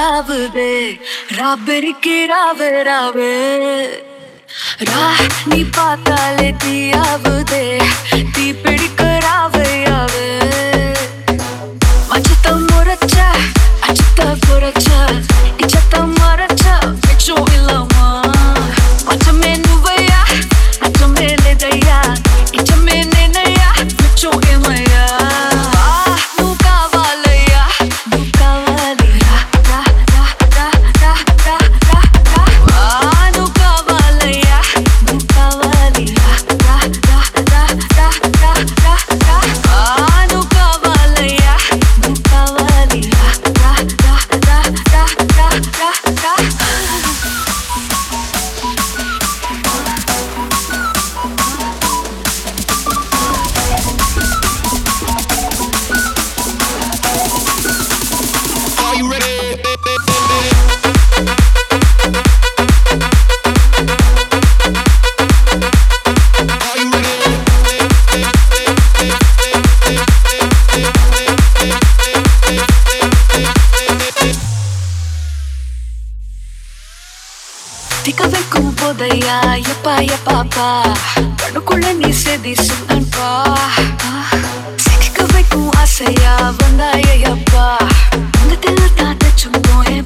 ராவுதே ராபெரிக்கு ராவே ராவே ரா நீ பார்த்தாலே தீயாவுதே தீ பிடிக்க ராவே யாவே மச்சத்தம் முறைச்ச அச்சத்த குறைச்ச இச்சத்தம் மறைச்ச மிச்சம் இல்லாமா மச்சமே నువ్వయ్యా అచ్చమే లేదయ్యా ఇచ్చమే నేనయ్యా మిచ్చం ఏమయ్యా ఆ, నువ్వు కావాలయ్యా నువ్వు కావాలి రా, రా, రా, రా, రా, రా, రా, రా. ఆ, నువ్వు కావాలయ్యా నువ్వు కావాలి రా, రా, రా, రా, రా, రా, రా, రా. ఆ, నువ్వు కావాలయ్యా నువ్వు కావాలి రా, రా, రా, రా, రా, రా, రా, రా. Are you ready? Are you ready? திக்க வைக்கும் போதையா எப்பா எப்பாப்பா கண்ணுக்குள்ள நீ செதி சொன்னப்பா சிக்க வைக்கும் ஆசையா வந்தாயப்பா உங்கத்தில் தான் தச்சும் போயே